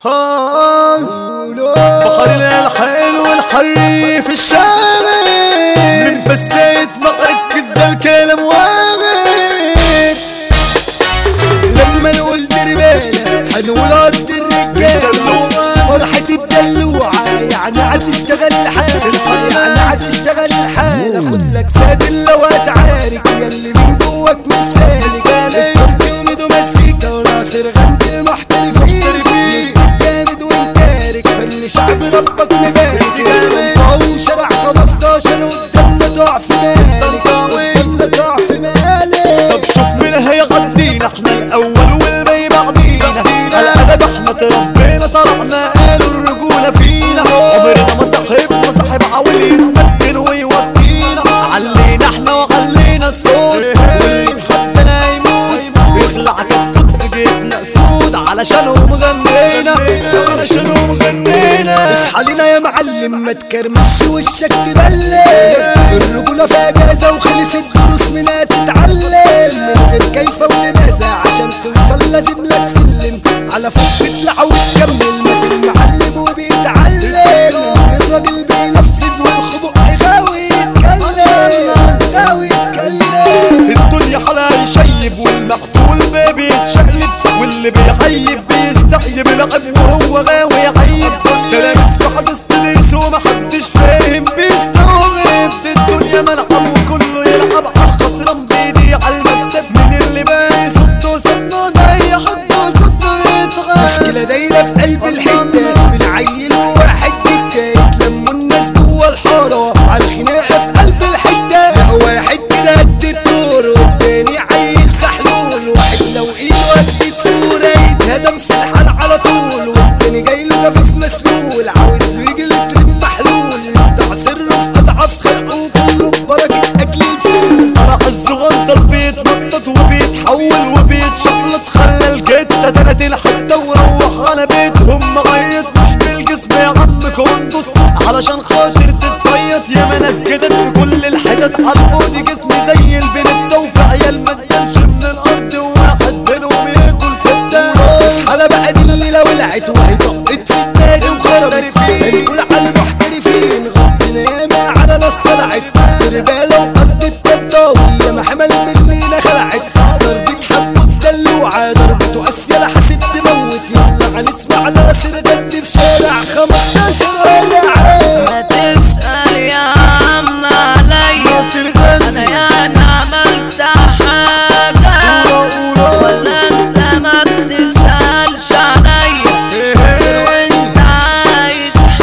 آه. بحر الحلو والحري في الشارع من بس يسمع ركز ده الكلام واغد لما نقول دربالة هنقول ارض الرجالة فرحة الدلوعة يعني هتشتغل الحالة يعني هتشتغل الحالة خد لك سادل لو هتعارك ياللي من جواك مش سالك التركي ومزيكا وناصر غني محترفين جامد وانتارك فن شعب ربك مبارك طاو شرع 15 وقدامنا تقع في مالك قدامنا تقع في مالك طب شوف مين هيغدينا احنا الاول والباقي بعدينا الادب احنا تربينا طلعنا قالوا الرجوله فينا عمرنا ما صاحبنا صاحب عاول يتمكن ويودينا علينا احنا وعلينا الصوت واللي اتحدنا يموت يخلع كتكوت في جيبنا اسود علشانهم غنينا علشانهم غنينا اصحى لينا يا معلم ما تكرمش وشك تبلم الرجولة في اجازة وخلص الدروس منها تتعلم من غير كيف ولماذا عشان توصل لازم لك سلم على فوق تطلع وتكمل ما المعلم وبيتعلم الراجل بينفذ والخبق غاوي يتكلم غاوي يتكلم الدنيا حالها يشيب والمقتول ما بيتشقلب واللي بيعيب بيستعيب العب وهو غاوي يعيب تلامس وحاسس تدرس ومحدش فاهم بيستوعب الدنيا ملعب وكله يلعب على الخسران بيضيع على المكسب من اللي باقي صده صده ده يحطه صده يتغير مشكلة دايرة في قلب الحتة بالعيل وواحد بالتالت لموا الناس جوا الحارة على الخناقة في قلب الحتة لقوا واحد كده قد الدور والتاني عيل سحلول واحد لو ايده قد صورة يتهدم في الحال على طول والتاني جاي له خفيف مسلول عاوز له يجي الاتنين محلول يبدع سره في اضعاف خلقه وكله ببركة اكل الفول فرع الصغنطر بيتنطط وبيتحول وبيتشقلط خلى الجتة تلاتين حتة وروح على بيتهم مغيط مش بالجسم يا عم كوندس علشان خاطر تتفيط يا ناس جدد في كل الحتت عالفاضي جسمي زي البنت وفي عيال ما تدلش من الارض وواحد منهم ياكل ستة على بقى دي الليلة ولعت وهي طقت في النادي وخربت بنقول على المحترفين غضنا ياما على ناس طلعت رجالة وأرض التطاوية ما حمل بالمينا خلعت ضربة حب الدلوعة ضربة وأسيا لحسب تموت يلا هنسمع ناصر جد في شارع 15 ولعت ما تسأل يا عم عليا انا يا انا عملت حاجة ولا انت ما بتسألش عليا وانت عايز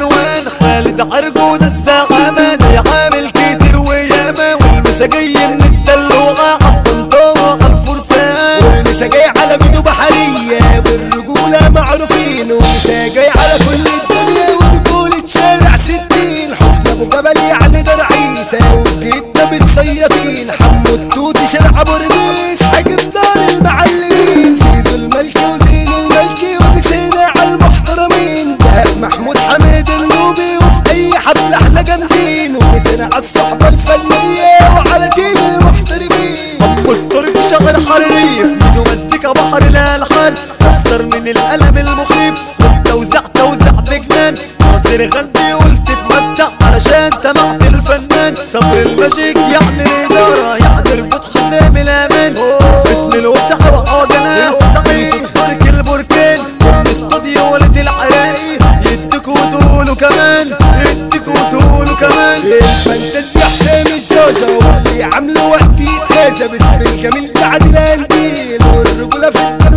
العنوان خالد عرقود الساعة يا عامل كتير وياما والمساجية من الدلوعة عالطنطاوة عالفرسان والنسا جاي على بيدو بحرية والرجولة معروفين والنسا جاي على كل الدنيا ورجولة شارع ستين حسن ابو جبل يعني ده رئيسة والجدة بتصيطين حمو التوتي شارع بورديس حاجب دار المعلمين زيزو الملكي وزين الملكي وبسينا على المحترمين دهب محمود حميد النوبي وفي اي حفلة احنا جامدين وبسينا على الصحبة الفنية وعلى تيم المحترفين والطريق شغل حريف ميدو مزيكا بحر الالحان احسر من الالم المخيف والتوزيع توزيع بجنان ناصر غني قلت تتمتع علشان سمعت الفنان صبر المشيك يعني الاداره يعني ربط حزام الامان اسم الوسع وعجلة يوسف ترك البركان الاستوديو ولد العراقي يديك وتقولوا كمان يديك وتقولوا كمان الفانتازيا حسام الجوجة واللي عامله وقت يتغازى باسم الجميل قاعد الانتيل والرجولة في الدنيا